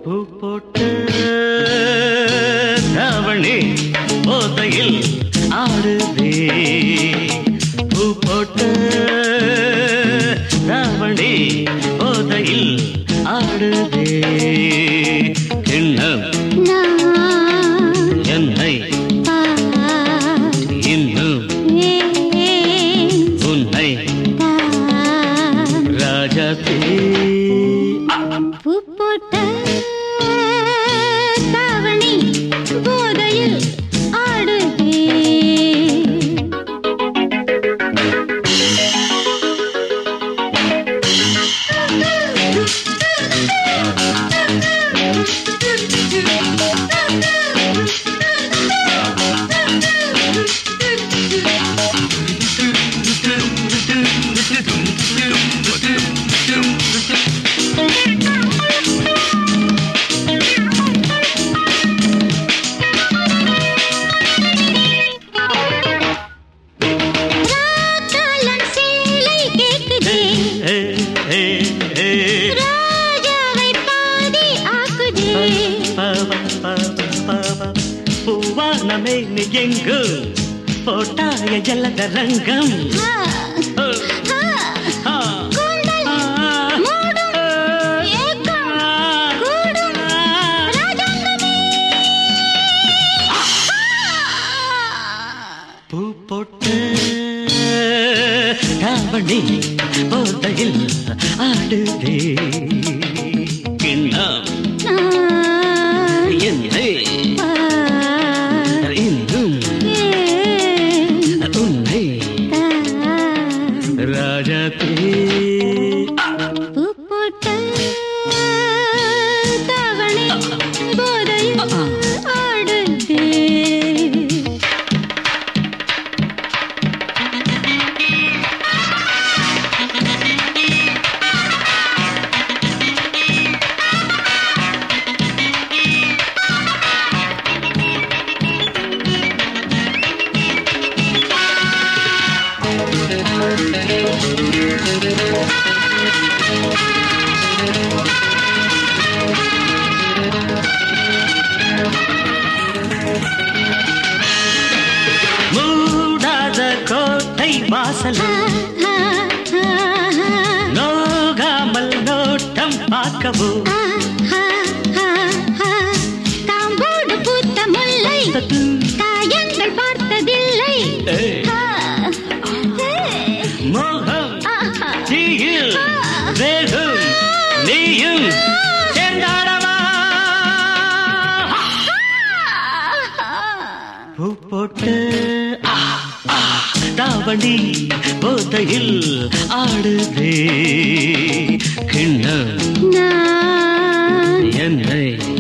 பூ போட்டு தாவணி போதையில் ஆடுதே பூ போட்டு தாவணி போதையில் ஆடுதே கிண்ணம் நான் என்னை பார் இன்னும் ஏன் உன்னை தான் ராஜா பூ போட்ட தாவணி போதையில் ஆடுதே ராக்காலன் சேலை கேக்குதே ஏ ஏ ஏ ராஜாவை பாதி ஆக்குதே பூவானமே நீ எங்கு போட்டாய ஜலத ரங்கம் ஆ, ஆ, ஆ. கூந்தல் மூடும் ஏக்கம் கூடும் ராஜாங்கமே பூ போட்டு தாவணி போதையில் ஆடுதே கிண்ணம் நான் என்னை பார் இன்னும் ஏன் உன்னை தான் ராஜா பூ போட்ட தாவணி போதையில் ஆடுதே மூடாத கோட்டை வாசல் ஆ, ஆ, ஆ, நோகாமல் நோட்டம் பார்க்கவோ ஆ, ஆ, ஆ, ஆ. காம்போடு பூத்த முல்லை காயங்கள் பார்த்ததில்லை ஏய், ஆ, ஏய், மோகம் ஆஹா. தீயில் வேகும் நீயும் சேர்ந்தாடவா பூ போட்டு ஆ, ஆ, தாவணி போதையில் ஆடுதே கிண்ணம் நான் என்னை